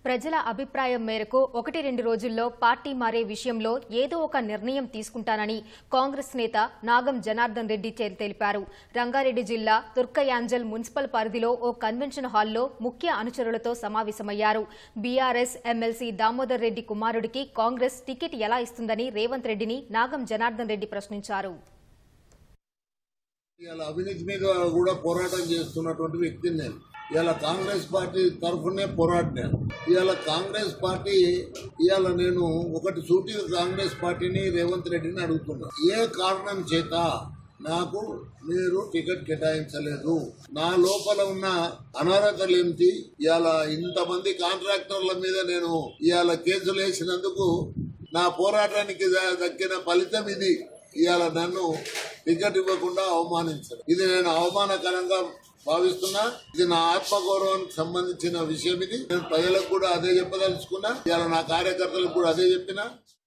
ప్రజల అభిప్రాయం మేరకు ఒకటి రెండు రోజుల్లో పార్టీ మారే విషయంలో ఏదో ఒక నిర్ణయం తీసుకుంటానని కాంగ్రెస్ నేత నాగం జనార్దన్ రెడ్డి తె- తెలిపారు రంగారెడ్డి జిల్లా తుర్కయాంజల్ మున్సిపల్ పరిధిలో ఓ కన్వెన్షన్ హాల్లో ముఖ్య అనుచరులతో సమావేశమయ్యారు బీఆర్ఎస్ ఎమ్మెల్సీ దామోదర్ రెడ్డి కుమారుడికి కాంగ్రెస్ టికెట్ ఎలా ఇస్తుందని రేవంత్ రెడ్డిని నాగం జనార్దన్ రెడ్డి ప్రశ్నించారు ఇవాళ అవినీతి మీద కూడా పోరాటం చేస్తున్నటువంటి వ్యక్తిని నేను ఇవాళ కాంగ్రెస్ పార్టీ తరఫునే పోరాడినాను ఇవాళ కాంగ్రెస్ పార్టీ ఇవాళ నేను ఒకటి సూటిగా కాంగ్రెస్ పార్టీని రేవంత్ రెడ్డిని అడుగుతున్నా ఏ కారణం చేత నాకు మీరు టికెట్ కేటాయించలేదు నా లోపల ఉన్న అనర్హతలు ఏమిటి ఇవాళ ఇంతమంది కాంట్రాక్టర్ల మీద నేను ఇవాళ కేసులు వేసినందుకు నా పోరాటానికి ద- దక్కిన ఫలితం ఇది ఇవాళ నన్ను టికెట్ ఇవ్వకుండా అవమానించారు ఇది నేను అవమానకరంగా భావిస్తున్నా ఇది నా ఆత్మగౌరవానికి సంబంధించిన విషయం ఇది నేను ప్రజలకు కూడా అదే చెప్పదలుచుకున్నా ఇవాళ నా కార్యకర్తలకు కూడా అదే చెప్పినా